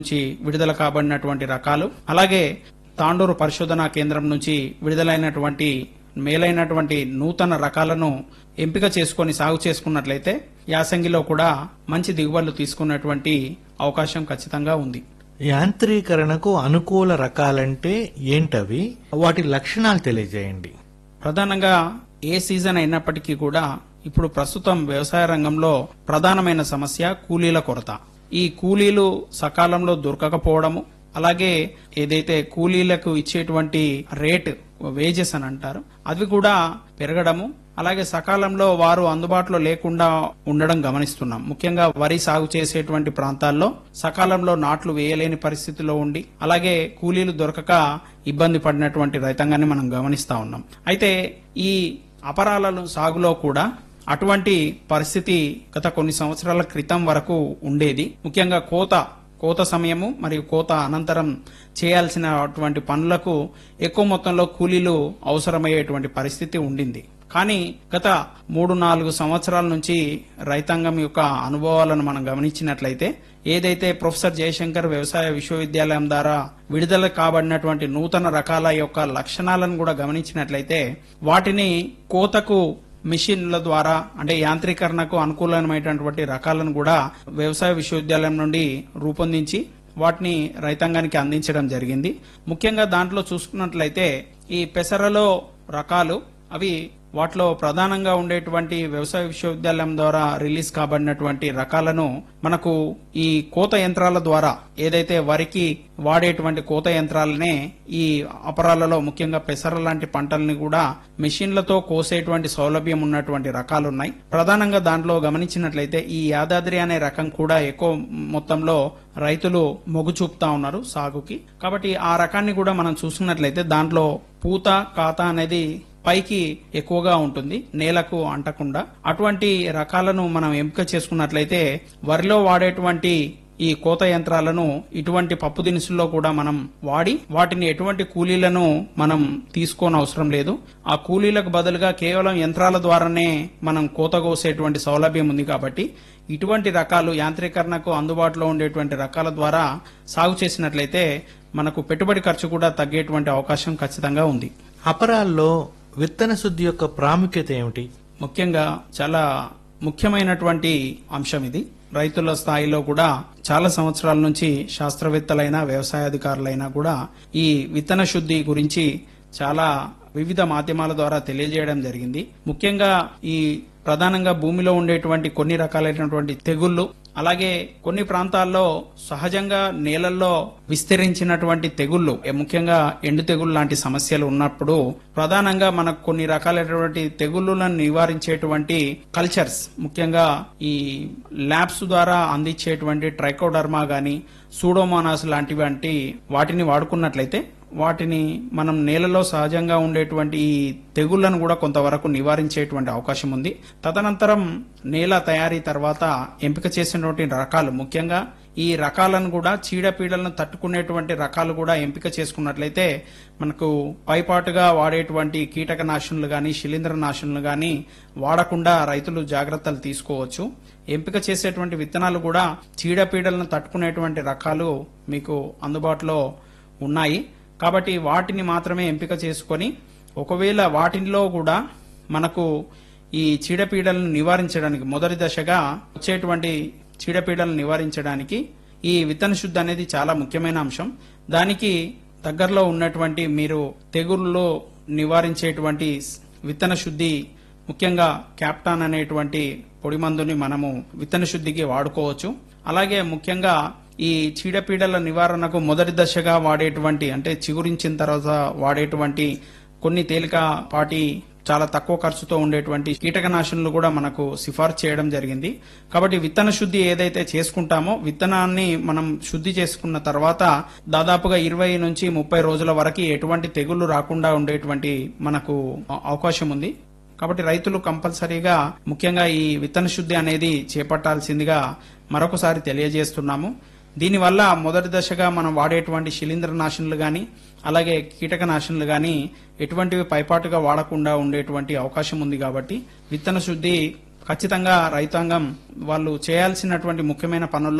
నుంచి విడుదల కాబడినటువంటి రకాలు అలాగే తాండూరు పరిశోధనా కేంద్రం నుంచి విడుదలైనటువంటి మేలైనటువంటి నూతన రకాలను ఎంపిక చేసుకొని సాగు చేసుకున్నట్లయితే యాసంగిలో కూడా మంచి దిగుబడులు తీసుకున్నటువంటి అవకాశం ఖచ్చితంగా ఉంది యాంత్రీకరణకు అనుకూల రకాలంటే ఏంటవి వాటి లక్షణాలు తెలియజేయండి ప్రధానంగా ఏ సీజన్ అయినప్పటికీ కూడా ఇప్పుడు ప్రస్తుతం వ్యవసాయ రంగంలో ప్రధానమైన సమస్య కూలీల కొరత ఈ కూలీలు సకాలంలో దొరకకపోవడము అలాగే ఏదైతే కూలీలకు ఇచ్చేటువంటి రేట్ వేజెస్ అని అంటారు అవి కూడా పెరగడము అలాగే సకాలంలో వారు అందుబాటులో లేకుండా ఉండడం గమనిస్తున్నాం ముఖ్యంగా వరి సాగు చేసేటువంటి ప్రాంతాల్లో సకాలంలో నాట్లు వేయలేని పరిస్థితిలో ఉండి అలాగే కూలీలు దొరకక ఇబ్బంది పడినటువంటి రైతాంగాన్ని మనం గమనిస్తా ఉన్నాం అయితే ఈ అపరాలను సాగులో కూడా అటువంటి పరిస్థితి గత కొన్ని సంవత్సరాల క్రితం వరకు ఉండేది ముఖ్యంగా కోత కోత సమయము మరియు కోత అనంతరం చేయాల్సినటువంటి పనులకు ఎక్కువ మొత్తంలో కూలీలు అవసరమయ్యేటువంటి పరిస్థితి ఉండింది కానీ గత మూడు నాలుగు సంవత్సరాల నుంచి రైతాంగం యొక్క అనుభవాలను మనం గమనించినట్లయితే ఏదైతే ప్రొఫెసర్ జయశంకర్ వ్యవసాయ విశ్వవిద్యాలయం ద్వారా విడుదల కాబడినటువంటి నూతన రకాల యొక్క లక్షణాలను కూడా గమనించినట్లయితే వాటిని కోతకు మిషన్ల ద్వారా అంటే యాంత్రీకరణకు అనుకూలమైనటువంటి రకాలను కూడా వ్యవసాయ విశ్వవిద్యాలయం నుండి రూపొందించి వాటిని రైతాంగానికి అందించడం జరిగింది ముఖ్యంగా దాంట్లో చూసుకున్నట్లయితే ఈ పెసరలో రకాలు అవి వాటిలో ప్రధానంగా ఉండేటువంటి వ్యవసాయ విశ్వవిద్యాలయం ద్వారా రిలీజ్ కాబడినటువంటి రకాలను మనకు ఈ కోత యంత్రాల ద్వారా ఏదైతే వరికి వాడేటువంటి కోత యంత్రాలనే ఈ అపరాలలో ముఖ్యంగా పెసర లాంటి పంటల్ని కూడా మెషిన్లతో కోసేటువంటి సౌలభ్యం ఉన్నటువంటి రకాలు ఉన్నాయి ప్రధానంగా దాంట్లో గమనించినట్లయితే ఈ యాదాద్రి అనే రకం కూడా ఎక్కువ మొత్తంలో రైతులు మొగ్గు చూపుతా ఉన్నారు సాగుకి కాబట్టి ఆ రకాన్ని కూడా మనం చూసుకున్నట్లయితే దాంట్లో పూత కాత అనేది పైకి ఎక్కువగా ఉంటుంది నేలకు అంటకుండా అటువంటి రకాలను మనం ఎంపిక చేసుకున్నట్లయితే వరిలో వాడేటువంటి ఈ కోత యంత్రాలను ఇటువంటి పప్పు దినుసుల్లో కూడా మనం వాడి వాటిని ఎటువంటి కూలీలను మనం తీసుకోని అవసరం లేదు ఆ కూలీలకు బదులుగా కేవలం యంత్రాల ద్వారానే మనం కోత కోసేటువంటి సౌలభ్యం ఉంది కాబట్టి ఇటువంటి రకాలు యాంత్రీకరణకు అందుబాటులో ఉండేటువంటి రకాల ద్వారా సాగు చేసినట్లయితే మనకు పెట్టుబడి ఖర్చు కూడా తగ్గేటువంటి అవకాశం ఖచ్చితంగా ఉంది అపరాల్లో విత్తన శుద్ధి యొక్క ప్రాముఖ్యత ఏమిటి ముఖ్యంగా చాలా ముఖ్యమైనటువంటి అంశం ఇది రైతుల స్థాయిలో కూడా చాలా సంవత్సరాల నుంచి శాస్త్రవేత్తలైనా వ్యవసాయాధికారులైనా కూడా ఈ విత్తన శుద్ధి గురించి చాలా వివిధ మాధ్యమాల ద్వారా తెలియజేయడం జరిగింది ముఖ్యంగా ఈ ప్రధానంగా భూమిలో ఉండేటువంటి కొన్ని రకాలైనటువంటి తెగుళ్లు అలాగే కొన్ని ప్రాంతాల్లో సహజంగా నేలల్లో విస్తరించినటువంటి తెగుళ్లు ఏ ముఖ్యంగా ఎండు తెగుళ్ళు లాంటి సమస్యలు ఉన్నప్పుడు ప్రధానంగా మనకు కొన్ని రకాలైనటువంటి తెగుళ్లను నివారించేటువంటి కల్చర్స్ ముఖ్యంగా ఈ ల్యాబ్స్ ద్వారా అందించేటువంటి ట్రైకోడర్మా గాని సూడోమోనాస్ లాంటివంటి వాటిని వాడుకున్నట్లయితే వాటిని మనం నేలలో సహజంగా ఉండేటువంటి ఈ తెగుళ్లను కూడా కొంతవరకు నివారించేటువంటి అవకాశం ఉంది తదనంతరం నేల తయారీ తర్వాత ఎంపిక చేసినటువంటి రకాలు ముఖ్యంగా ఈ రకాలను కూడా చీడపీడలను తట్టుకునేటువంటి రకాలు కూడా ఎంపిక చేసుకున్నట్లయితే మనకు పైపాటుగా వాడేటువంటి కీటకనాశనులు గాని శిలీంద్ర నాశనులు గాని వాడకుండా రైతులు జాగ్రత్తలు తీసుకోవచ్చు ఎంపిక చేసేటువంటి విత్తనాలు కూడా చీడపీడలను తట్టుకునేటువంటి రకాలు మీకు అందుబాటులో ఉన్నాయి కాబట్టి వాటిని మాత్రమే ఎంపిక చేసుకొని ఒకవేళ వాటిలో కూడా మనకు ఈ చీడపీడలను నివారించడానికి మొదటి దశగా వచ్చేటువంటి చీడపీడలను నివారించడానికి ఈ విత్తన శుద్ధి అనేది చాలా ముఖ్యమైన అంశం దానికి దగ్గరలో ఉన్నటువంటి మీరు తెగుళ్ళు నివారించేటువంటి విత్తన శుద్ధి ముఖ్యంగా క్యాప్టాన్ అనేటువంటి పొడి మందుని మనము విత్తన శుద్ధికి వాడుకోవచ్చు అలాగే ముఖ్యంగా ఈ చీడపీడల నివారణకు మొదటి దశగా వాడేటువంటి అంటే చిగురించిన తర్వాత వాడేటువంటి కొన్ని తేలికపాటి చాలా తక్కువ ఖర్చుతో ఉండేటువంటి కీటకనాశనులు కూడా మనకు సిఫార్సు చేయడం జరిగింది కాబట్టి విత్తన శుద్ధి ఏదైతే చేసుకుంటామో విత్తనాన్ని మనం శుద్ధి చేసుకున్న తర్వాత దాదాపుగా ఇరవై నుంచి ముప్పై రోజుల వరకు ఎటువంటి తెగుళ్లు రాకుండా ఉండేటువంటి మనకు అవకాశం ఉంది కాబట్టి రైతులు కంపల్సరీగా ముఖ్యంగా ఈ విత్తన శుద్ధి అనేది చేపట్టాల్సిందిగా మరొకసారి తెలియజేస్తున్నాము దీనివల్ల మొదటి దశగా మనం వాడేటువంటి శిలీంద్ర నాశనులు గాని అలాగే కీటక నాశనులు గాని ఎటువంటివి పైపాటుగా వాడకుండా ఉండేటువంటి అవకాశం ఉంది కాబట్టి విత్తన శుద్ధి ఖచ్చితంగా రైతాంగం వాళ్ళు చేయాల్సినటువంటి ముఖ్యమైన పనుల్లో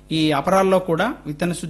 ఈ అపరాల్లో కూడా విత్తన శుద్ధి